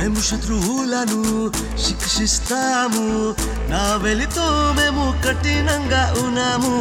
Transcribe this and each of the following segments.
మేము శత్రువులను శిక్షిస్తాము నా వెలితో మేము కఠినంగా ఉన్నాము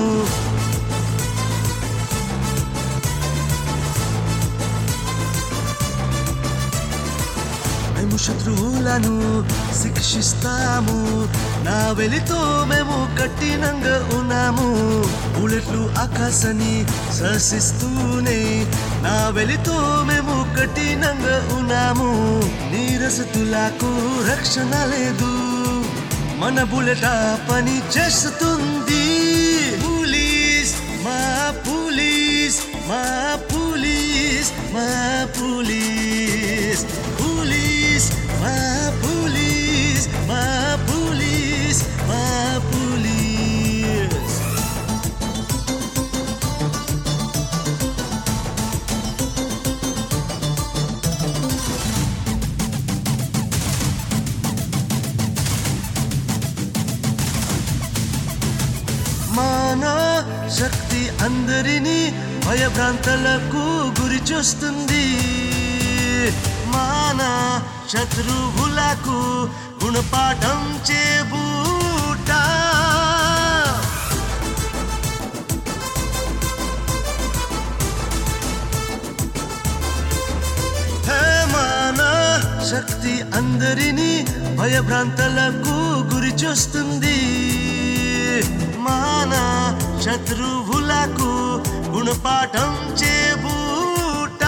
మేము శత్రువులను శిక్షిస్తాము నా వెలితో మేము కఠినంగా ఉన్నాము బుల్లెట్లు ఆకాశాన్ని శాసిస్తూనే నా వెలితో మేము కఠినంగా ఉన్నాము నీరసతులకు రక్షణ లేదు మన బుల్లెట పని చేస్తుంది పోలీస్ మా పోలీస్ మా పోలీస్ మా పోలీస్ పోలీస్ మా పోలీస్ మా పోలీస్ మా పోలీస్ మాన శక్తి అందరినీ భయభ్రాంతలకు గురి చేస్తుంది మాన శత్రువులకు గుణపాఠం చేబూట హే మాన శక్తి అందరినీ భయభ్రాంతలకు గురి చేస్తుంది మాన శత్రువులకు గుణపాఠం చేబూట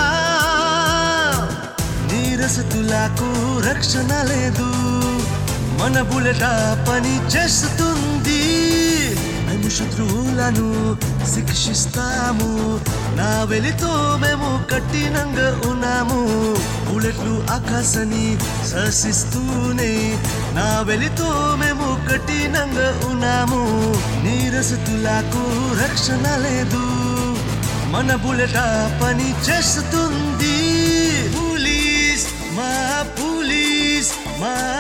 నీరసతులకు రక్షణ లేదు మన బులెట పని చేస్తుంది మేము శత్రువులను శిక్షిస్తాము నా వెలితో మేము కఠినంగా ఉన్నాము బుల్లెట్లు ఆకాశాన్ని శాసిస్తూనే నా వెలితో మేము కఠినంగా ఉన్నాము నీరసతులకు రక్షణ లేదు మన బుల్లెట పని చేస్తుంది పోలీస్ మా పోలీస్ మా